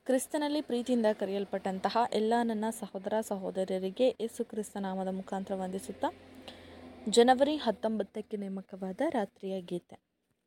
ಕ್ರಿಸ್ತನಲ್ಲಿ ಪ್ರೀತಿಯಿಂದ ಕರೆಯಲ್ಪಟ್ಟಂತಹ ಎಲ್ಲ ನನ್ನ ಸಹೋದರ ಸಹೋದರರಿಗೆ ಯೇಸು ಕ್ರಿಸ್ತ ನಾಮದ ಮುಖಾಂತರ ವಂದಿಸುತ್ತಾ ಜನವರಿ ಹತ್ತೊಂಬತ್ತಕ್ಕೆ ನೇಮಕವಾದ ರಾತ್ರಿಯ ಗೀತೆ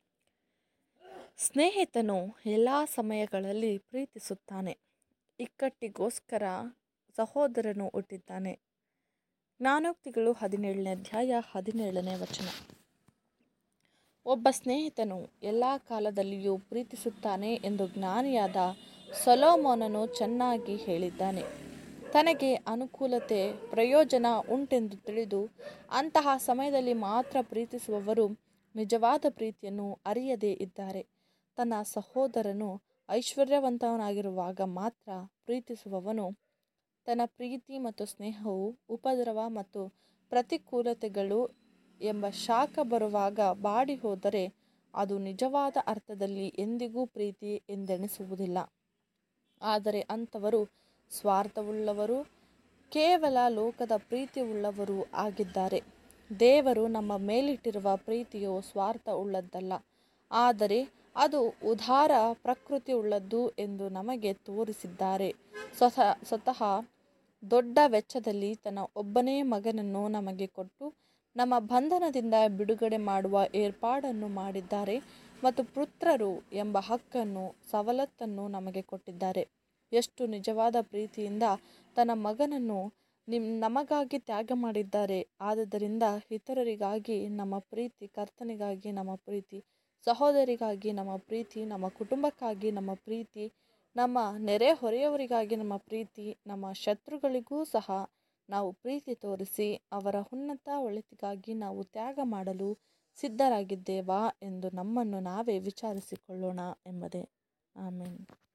ಸ್ನೇಹಿತನು ಎಲ್ಲ ಸಮಯಗಳಲ್ಲಿ ಪ್ರೀತಿಸುತ್ತಾನೆ ಇಕ್ಕಟ್ಟಿಗೋಸ್ಕರ ಸಹೋದರನು ಹುಟ್ಟಿದ್ದಾನೆ ಜ್ಞಾನೋಕ್ತಿಗಳು ಹದಿನೇಳನೇ ಅಧ್ಯಾಯ ಹದಿನೇಳನೇ ವಚನ ಒಬ್ಬ ಸ್ನೇಹಿತನು ಎಲ್ಲ ಕಾಲದಲ್ಲಿಯೂ ಪ್ರೀತಿಸುತ್ತಾನೆ ಎಂದು ಜ್ಞಾನಿಯಾದ ಸೊಲೋಮೋನನು ಚೆನ್ನಾಗಿ ಹೇಳಿದ್ದಾನೆ ತನಗೆ ಅನುಕೂಲತೆ ಪ್ರಯೋಜನ ಉಂಟೆಂದು ತಿಳಿದು ಅಂತಹ ಸಮಯದಲ್ಲಿ ಮಾತ್ರ ಪ್ರೀತಿಸುವವರು ನಿಜವಾದ ಪ್ರೀತಿಯನ್ನು ಅರಿಯದೇ ಇದ್ದಾರೆ ತನ್ನ ಸಹೋದರನು ಐಶ್ವರ್ಯವಂತವನಾಗಿರುವಾಗ ಮಾತ್ರ ಪ್ರೀತಿಸುವವನು ತನ್ನ ಪ್ರೀತಿ ಮತ್ತು ಸ್ನೇಹವು ಉಪದ್ರವ ಮತ್ತು ಪ್ರತಿಕೂಲತೆಗಳು ಎಂಬ ಶಾಖ ಬರುವಾಗ ಬಾಡಿ ಹೋದರೆ ಅದು ನಿಜವಾದ ಅರ್ಥದಲ್ಲಿ ಎಂದಿಗೂ ಪ್ರೀತಿ ಎಂದೆಣಿಸುವುದಿಲ್ಲ ಆದರೆ ಅಂಥವರು ಸ್ವಾರ್ಥವುಳ್ಳವರು ಕೇವಲ ಲೋಕದ ಪ್ರೀತಿಯುಳ್ಳವರು ಆಗಿದ್ದಾರೆ ದೇವರು ನಮ್ಮ ಮೇಲಿಟ್ಟಿರುವ ಪ್ರೀತಿಯು ಸ್ವಾರ್ಥ ಉಳ್ಳದ್ದಲ್ಲ ಆದರೆ ಅದು ಉದಾರ ಪ್ರಕೃತಿ ಉಳ್ಳದ್ದು ಎಂದು ನಮಗೆ ತೋರಿಸಿದ್ದಾರೆ ಸ್ವತಃ ಸ್ವತಃ ದೊಡ್ಡ ವೆಚ್ಚದಲ್ಲಿ ತನ್ನ ಒಬ್ಬನೇ ಮಗನನ್ನು ನಮಗೆ ಕೊಟ್ಟು ನಮ್ಮ ಬಂಧನದಿಂದ ಬಿಡುಗಡೆ ಮಾಡುವ ಏರ್ಪಾಡನ್ನು ಮಾಡಿದ್ದಾರೆ ಮತ್ತು ಪುತ್ರರು ಎಂಬ ಹಕ್ಕನ್ನು ಸವಲತ್ತನ್ನು ನಮಗೆ ಕೊಟ್ಟಿದ್ದಾರೆ ಎಷ್ಟು ನಿಜವಾದ ಪ್ರೀತಿಯಿಂದ ತನ್ನ ಮಗನನ್ನು ನಿಮ್ ನಮಗಾಗಿ ತ್ಯಾಗ ಮಾಡಿದ್ದಾರೆ ಆದುದರಿಂದ ಇತರರಿಗಾಗಿ ನಮ್ಮ ಪ್ರೀತಿ ಕರ್ತನಿಗಾಗಿ ನಮ್ಮ ಪ್ರೀತಿ ಸಹೋದರಿಗಾಗಿ ನಮ್ಮ ಪ್ರೀತಿ ನಮ್ಮ ಕುಟುಂಬಕ್ಕಾಗಿ ನಮ್ಮ ಪ್ರೀತಿ ನಮ್ಮ ನೆರೆಹೊರೆಯವರಿಗಾಗಿ ನಮ್ಮ ಪ್ರೀತಿ ನಮ್ಮ ಶತ್ರುಗಳಿಗೂ ಸಹ ನಾವು ಪ್ರೀತಿ ತೋರಿಸಿ ಅವರ ಉನ್ನತ ಒಳಿತಿಗಾಗಿ ನಾವು ತ್ಯಾಗ ಮಾಡಲು ಸಿದ್ಧರಾಗಿದ್ದೇವಾ ಎಂದು ನಮ್ಮನ್ನು ನಾವೇ ವಿಚಾರಿಸಿಕೊಳ್ಳೋಣ ಎಂಬುದೇ ಆಮೇಲೆ